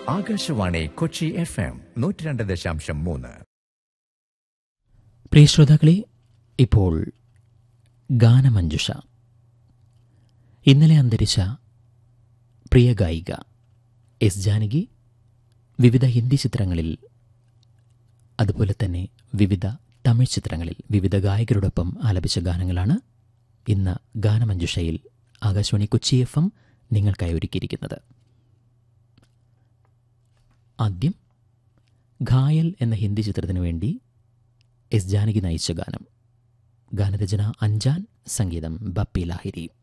Akashvani Kochi F M നൂറ്റി രണ്ട് ദശാംശം മൂന്ന് പ്രിയ ശ്രോതാക്കളെ ഇപ്പോൾ ഗാനമഞ്ജുഷ ഇന്നലെ അന്തരിച്ച പ്രിയ ഗായിക എസ് ജാനകി വിവിധ ഹിന്ദി ചിത്രങ്ങളിൽ അതുപോലെ തന്നെ വിവിധ തമിഴ് ചിത്രങ്ങളിൽ വിവിധ ഗായകരോടൊപ്പം ആലപിച്ച ഗാനങ്ങളാണ് ഇന്ന് ഗാനമഞ്ജുഷയിൽ ആകാശവാണി കൊച്ചി എഫ് എം നിങ്ങൾക്കായി ഒരുക്കിയിരിക്കുന്നത് ആദ്യം ഘായൽ എന്ന ഹിന്ദി ചിത്രത്തിനു വേണ്ടി എസ് ജാനകി നയിച്ച ഗാനം ഗാനരചന അഞ്ചാൻ സംഗീതം ബപ്പി ലാഹിരി